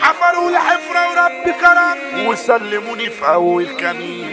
حفروا لحفرة ورب كرم وسلموني في أول كمين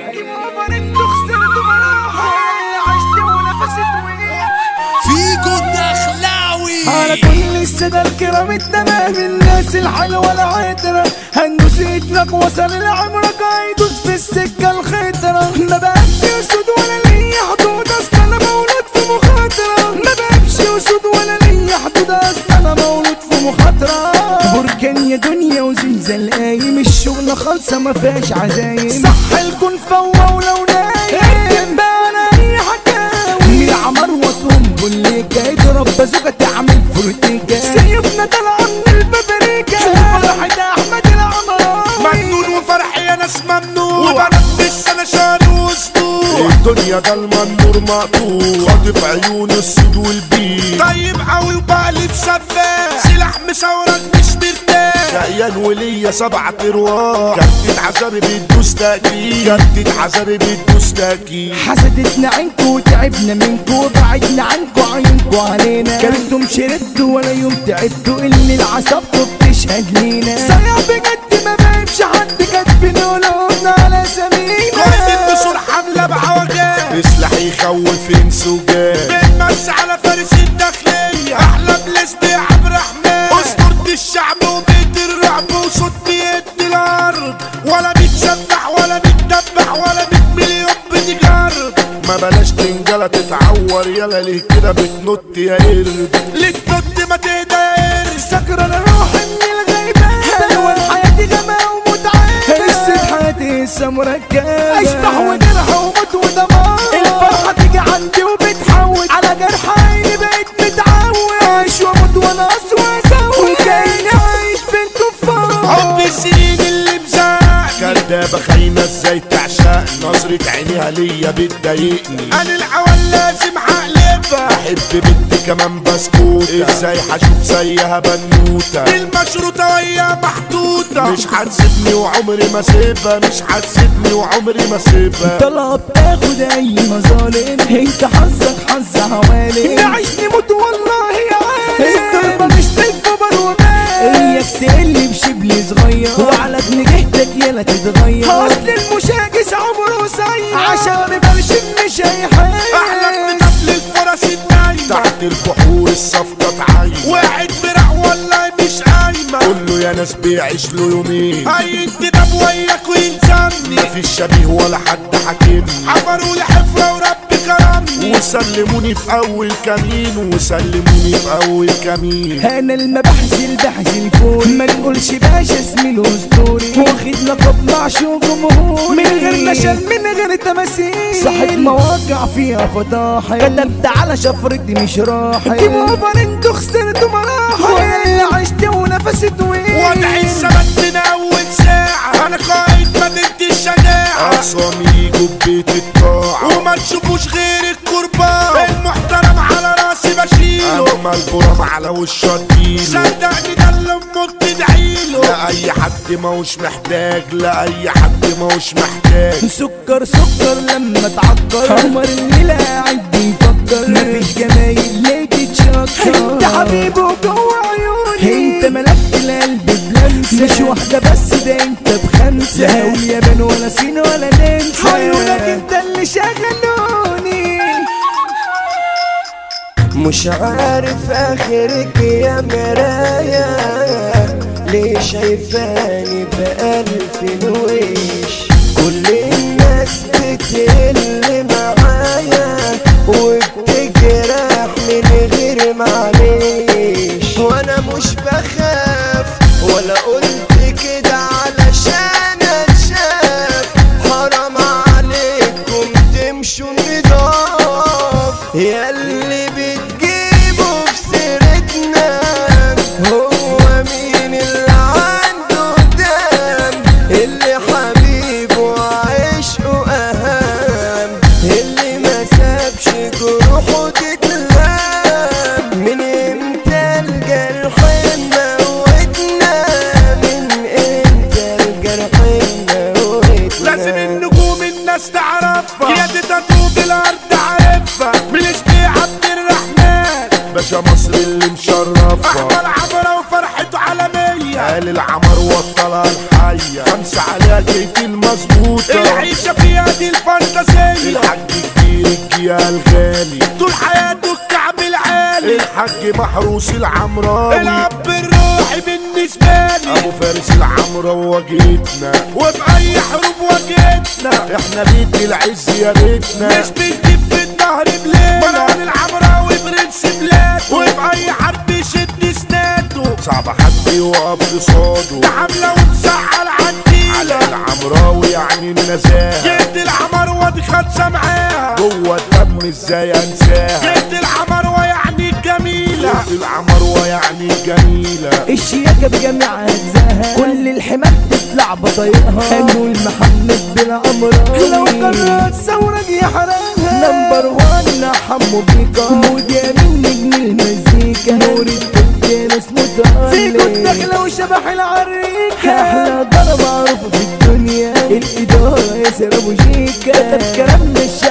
فيجو الدخلاوي على كل السادة الكرام التمام الناس الحلوة العطرة هندوس ايدك وصل العمرك هيدوس في السكة الخطرة ما بقاش اسود ولا ليا حدود اصل انا مولود في مخاطرة ما بقاش اسود ولا ليا حدود اصل انا مولود في مخاطرة بركان يا دنيا وزلزال قايم الشغل خالصة ما فيهاش عزايم صح الكون فوا ولو نايم بقى انا اي حكاوي من العمر وطنبل اللي جاي تضرب بازوكا تعمل فرتيكا سيفنا طالعة من البابريكا الفرح ده احمد العمراوي مجنون وفرح يا ناس ممنوع وبنفس انا شاري واسطول الدنيا ضلمة النور مقطوع خاطف عيون السود والبيض طيب قوي وبقلب سفاح سلاح مسورك مش مرتاح شقيان وليا سبعة ارواح جدد عذابي بتدوس تأكيد جدد عذابي بتدوس تأكيد حسدتنا عنكو وتعبنا منكو وبعدنا عنكو عينكو علينا كلتم شردوا ولا يوم تعبتوا اللي العصبتوا بتشهد لينا صيا بجد ما بقيبش حد كاتبين قلوبنا على قائد سمينا النسور حملة بعوجات سلاح يخوف انس وجاه بنمس على فارس الداخلية احلى بليس عبد الرحمن اسطورة الشعب وبيت الرعب وصوت بيد الارض ولا بيتسبح ولا بيتدبح ولا بيت مليون بتجرب ما بلاش تنجلة تتعور يلا ليه كده بتنط يا قرد ليه تنط ما تهدى يا قرد سكران روحي من الغيبان حلوة حياتي غما ومتعة قصة حياتي لسه مركبة اشبح وجرح وموت ودمار الفرحة تيجي عندي وبتحول على جرح عيني بقيت متعود عايش واموت وانا اسوى اسوي وكأني عايش بين كفار حب السنين اللي مزاقني كدابة خاينة ازاي تعشقني نظرة عينيها ليا بتضايقني انا الاول لازم هقلبها احب بنتي كمان بسكوتة ازاي هشوف زيها بنوتة المشروطة وهي محطوطة مش هتسيبني وعمري ما سيبها مش هتسيبني وعمري ما سيبها طلب تاخد اي مظالم انت حظك حظ حوالي نعيش نموت والله يا عالم الضربة مش للكبر ومال اياك تقلب شبل صغير وعلى ابن جهتك يلا تتغير اصل المشاكس عمره قصير عشان برشم مش هيحل احلى من الفرس النايمة تحت البحور الصفقة تعايمة واحد فرع والله مش قايمة قول له يا ناس بيعيش له يومين اي انتداب وياك ويلزمني مفيش شبيه ولا حد حاكمني حفروا لي حفرة ورب كرمني وسلموني في اول كمين وسلموني في اول كمين انا المبحث البحث الفوري ما تقولش باشا اسمي الاسطوري واخد لقب معشوق جمهوري من غير نشل من غير تماثيل صاحب مواقع فيها فضاحي كتبت على شفرتي مش راحي جيب اوفر انتوا خسرتوا مراحل واللي عشت ونفسي طويل وضعي الثبات من اول ساعة انا قائد مدينة الشجاعة اقصامي يجوا ببيت الطاعة وما تشوفوش غير الكربان المحترم على راسي بشيله اما البرام على وش اديله صدقني ده اللي امك تدعيله لا اي حد ماهوش محتاج لا اي حد ماهوش محتاج سكر سكر لما تعكر عمر الليلة قاعد بيفكر مفيش جمايل ليه تتشكر انت حبيبي وجوه عيوني انت ملكت القلب بلمسة مش واحدة بس ده انت بخمسة لا هو يابان ولا صين ولا نمسا عيونك انت اللي شغلوني مش عارف اخرك يا مرايا ليه شايفاني بألف وش كل الناس بتقل معايا وبتجرح من غير معلش وانا مش بخاف ولا قلت كده علشان اتشاف حرام عليكم تمشوا نضاف ياللي بتجيبوا في سيرتنا هو مين اللي عنده دم اللي حبيبه وعشقه اهم اللي ما سابش جروحه تتلام من امتى الجرح موتنا من امتى الجرح موتنا لازم النجوم الناس تعرفها قيادة تطوب الارض عارفها ملشتي عبد الرحمن باشا مصر اللي مشرفها احمر عمرة وفرحته عالمية قال العمر جوه الطلعة الحية خمسة عليها جيت المظبوطة العيشة فيها دي الفانتازية الحاج كبير الجيال الغالي طول حياته الكعب العالي الحاج محروس العمراوي الاب الروحي بالنسبة لي ابو فارس العمرة واجهتنا وفي اي حروب واجهتنا احنا بيت العز يا ريتنا مش بنجيب في النهر بليلة مروان العمراوي برنس بلاد وفي اي حرب يشد سناته صعب حد يقف قصاده ده حملة ومسعل عالديلة على العمراوي يعني النزاهة جيت العمروة دي خدشة معاها جوه الدم ازاي انساها جيت العمروة يعني جميلة جيت العمروة يعني جميلة الشياكة بجميع أجزائها كل الحمام تطلع بطايقها هنقول محمد بن عمرو لو قررت ثورة دي حرامها نمبر وان حمو بيكا مودي من نجم المزيكا نور التوتين اسمه طارق فيكو الدخلة وشبح العريكة أحلى ضرب معروف في الدنيا الإدارة ياسر أبو شيكا كتب كلام مش